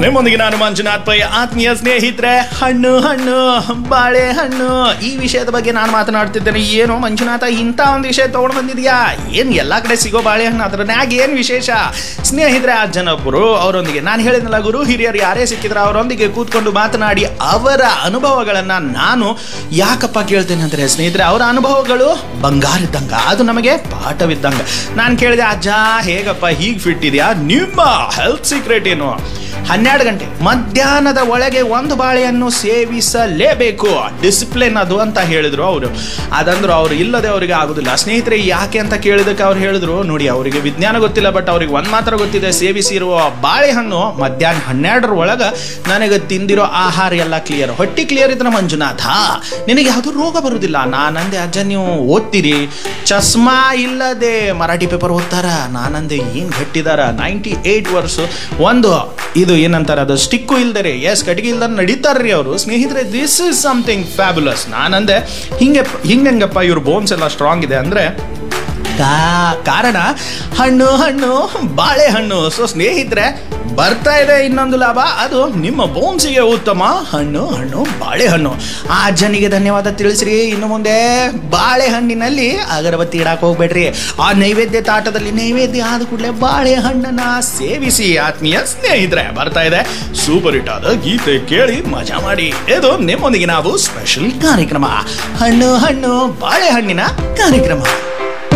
ನಿಮ್ಮೊಂದಿಗೆ ನಾನು ಮಂಜುನಾಥ್ ಪೈ ಆತ್ಮೀಯ ಸ್ನೇಹಿತರೆ ಹಣ್ಣು ಹಣ್ಣು ಬಾಳೆಹಣ್ಣು ಈ ವಿಷಯದ ಬಗ್ಗೆ ನಾನು ಮಾತನಾಡ್ತಿದ್ದೇನೆ ಏನು ಮಂಜುನಾಥ ಇಂಥ ಒಂದು ವಿಷಯ ತಗೊಂಡು ಬಂದಿದ್ಯಾ ಏನ್ ಎಲ್ಲಾ ಕಡೆ ಸಿಗೋ ಬಾಳೆಹಣ್ಣು ಅದ್ರನ್ಯಾಗ ಏನ್ ವಿಶೇಷ ಸ್ನೇಹಿತರೆ ಆ ಜನೊಬ್ಬರು ಅವರೊಂದಿಗೆ ನಾನು ಹೇಳಿದ್ನಲ್ಲ ಗುರು ಹಿರಿಯರು ಯಾರೇ ಸಿಕ್ಕಿದ್ರೆ ಅವರೊಂದಿಗೆ ಕೂತ್ಕೊಂಡು ಮಾತನಾಡಿ ಅವರ ಅನುಭವಗಳನ್ನ ನಾನು ಯಾಕಪ್ಪ ಕೇಳ್ತೇನೆ ಅಂದ್ರೆ ಸ್ನೇಹಿತರೆ ಅವರ ಅನುಭವಗಳು ಬಂಗಾರಿದ್ದಂಗ ಅದು ನಮಗೆ ಪಾಠವಿದ್ದಂಗ ನಾನು ಕೇಳಿದೆ ಅಜ್ಜ ಹೇಗಪ್ಪ ಹೀಗೆ ಫಿಟ್ ಇದೆಯಾ ನಿಮ್ಮ ಹೆಲ್ತ್ ಸೀಕ್ರೆಟ್ ಏನು ಹನ್ನೆರಡು ಗಂಟೆ ಮಧ್ಯಾಹ್ನದ ಒಳಗೆ ಒಂದು ಬಾಳೆಯನ್ನು ಸೇವಿಸಲೇಬೇಕು ಡಿಸಿಪ್ಲಿನ್ ಅದು ಅಂತ ಹೇಳಿದ್ರು ಅವರು ಅದಂದ್ರು ಅವ್ರು ಇಲ್ಲದೆ ಅವರಿಗೆ ಆಗುದಿಲ್ಲ ಸ್ನೇಹಿತರೆ ಯಾಕೆ ಅಂತ ಕೇಳಿದಕ್ಕೆ ಅವ್ರು ಹೇಳಿದ್ರು ನೋಡಿ ಅವರಿಗೆ ವಿಜ್ಞಾನ ಗೊತ್ತಿಲ್ಲ ಬಟ್ ಅವ್ರಿಗೆ ಒಂದ್ ಮಾತ್ರ ಗೊತ್ತಿದೆ ಸೇವಿಸಿರುವ ಬಾಳೆಹಣ್ಣು ಮಧ್ಯಾಹ್ನ ಹನ್ನೆರಡರ ಒಳಗ ನನಗೆ ತಿಂದಿರೋ ಆಹಾರ ಎಲ್ಲ ಕ್ಲಿಯರ್ ಹೊಟ್ಟಿ ಕ್ಲಿಯರ್ ಇದ್ರೆ ಮಂಜುನಾಥ ನಿನಗೆ ಯಾವುದು ರೋಗ ಬರುವುದಿಲ್ಲ ನಾನಂದೆ ಅಜ್ಜ ನೀವು ಓದ್ತೀರಿ ಚಸ್ಮಾ ಇಲ್ಲದೆ ಮರಾಠಿ ಪೇಪರ್ ಓದ್ತಾರ ನಾನಂದೆ ಏನ್ ಗಟ್ಟಿದಾರ ನೈಂಟಿ ಏಟ್ ವರ್ಷ ಒಂದು ಇದು ಏನಂತಾರ ಅದು ಸ್ಟಿಕ್ಕು ಇಲ್ದರೆ ಎಸ್ ಕಟ್ಟಿಗೆ ಇಲ್ದಾರ ನಡೀತಾರ್ರಿ ಅವರು ಸ್ನೇಹಿತರೆ ದಿಸ್ ಇಸ್ ಸಮಥಿಂಗ್ ಫ್ಯಾಬುಲಸ್ ನಾನಂದೆ ಹಿಂಗೆ ಹಿಂಗಂಗಪ್ಪ ಇವ್ರ ಬೋನ್ಸ್ ಎಲ್ಲ ಸ್ಟ್ರಾಂಗ್ ಇದೆ ಅಂದ್ರೆ ಕಾ- ಕಾರಣ ಹಣ್ಣು ಹಣ್ಣು ಬಾಳೆಹಣ್ಣು ಸೊ ಸ್ನೇಹಿತರೆ ಬರ್ತಾ ಇದೆ ಇನ್ನೊಂದು ಲಾಭ ಅದು ನಿಮ್ಮ ಬೋನ್ಸಿಗೆ ಉತ್ತಮ ಹಣ್ಣು ಹಣ್ಣು ಬಾಳೆಹಣ್ಣು ಆ ಅಜ್ಜನಿಗೆ ಧನ್ಯವಾದ ತಿಳಿಸ್ರಿ ಇನ್ನು ಮುಂದೆ ಬಾಳೆಹಣ್ಣಿನಲ್ಲಿ ಅಗರಬತ್ತಿ ಇಡಕ್ಕೆ ಹೋಗ್ಬೇಡ್ರಿ ಆ ನೈವೇದ್ಯ ತಾಟದಲ್ಲಿ ನೈವೇದ್ಯ ಆದ ಕೂಡಲೇ ಬಾಳೆಹಣ್ಣನ್ನ ಸೇವಿಸಿ ಆತ್ಮೀಯ ಸ್ನೇಹಿತರೆ ಬರ್ತಾ ಇದೆ ಸೂಪರ್ ಹಿಟ್ ಆದ ಗೀತೆ ಕೇಳಿ ಮಜಾ ಮಾಡಿ ಇದು ನಿಮ್ಮೊಂದಿಗೆ ನಾವು ಸ್ಪೆಷಲ್ ಕಾರ್ಯಕ್ರಮ ಹಣ್ಣು ಹಣ್ಣು ಬಾಳೆಹಣ್ಣಿನ ಕಾರ್ಯಕ್ರಮ